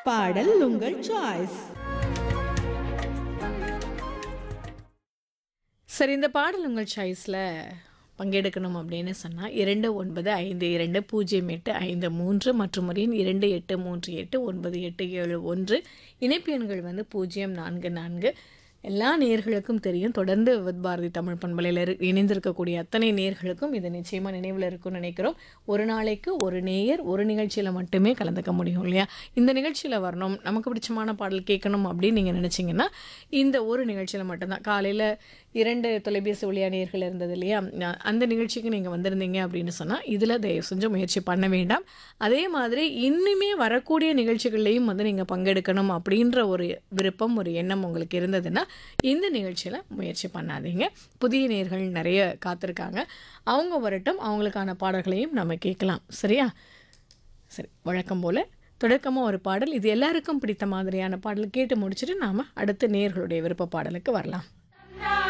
பாடல் உங்கள் சாய்ஸ் சரி இந்த பாடல் உங்கள் சாய்ஸில் பங்கெடுக்கணும் அப்படின்னு சொன்னால் இரண்டு ஒன்பது ஐந்து இரண்டு பூஜ்ஜியம் எட்டு ஐந்து மூன்று மற்றும் ஒரு எண் இரண்டு எட்டு மூன்று எட்டு ஒன்பது எட்டு ஏழு ஒன்று இணைப்பு எண்கள் வந்து பூஜ்ஜியம் நான்கு நான்கு எல்லா நேர்களுக்கும் தெரியும் தொடர்ந்து வித் பாரதி தமிழ் பண்பலையில் இரு- இணைந்திருக்கக்கூடிய அத்தனை நேர்களுக்கும் இது நிச்சயமாக நினைவில் இருக்கும்னு நினைக்கிறோம் ஒரு நாளைக்கு ஒரு நேயர் ஒரு நிகழ்ச்சியில் மட்டுமே கலந்துக்க முடியும் இல்லையா இந்த நிகழ்ச்சியில் வரணும் நமக்கு பிடிச்சமான பாடல் கேட்கணும் அப்படின்னு நீங்கள் நினச்சிங்கன்னா இந்த ஒரு நிகழ்ச்சியில் மட்டும்தான் காலையில் இரண்டு தொலைபேசி ஒளியா நேர்கள் இருந்தது இல்லையா நா- அந்த நிகழ்ச்சிக்கு நீங்கள் வந்திருந்தீங்க அப்படின்னு சொன்னால் இதில் தயவு செஞ்சு முயற்சி பண்ண வேண்டாம் அதே மாதிரி இன்னுமே வரக்கூடிய நிகழ்ச்சிகள்லையும் வந்து நீங்கள் பங்கெடுக்கணும் அப்படின்ற ஒரு விருப்பம் ஒரு எண்ணம் உங்களுக்கு இருந்ததுன்னா இந்த நிகழ்ச்சியில் முயற்சி பண்ணாதீங்க புதிய நேர்கள் நிறைய காத்திருக்காங்க அவங்க வரட்டும் அவங்களுக்கான பாடல்களையும் நம்ம கேட்கலாம் சரியா சரி வழக்கம் போல் தொடக்கமாக ஒரு பாடல் இது எல்லாருக்கும் பிடித்த மாதிரியான பாடல் கேட்டு முடிச்சுட்டு நாம் அடுத்த நேர்களுடைய விருப்ப பாடலுக்கு வரலாம்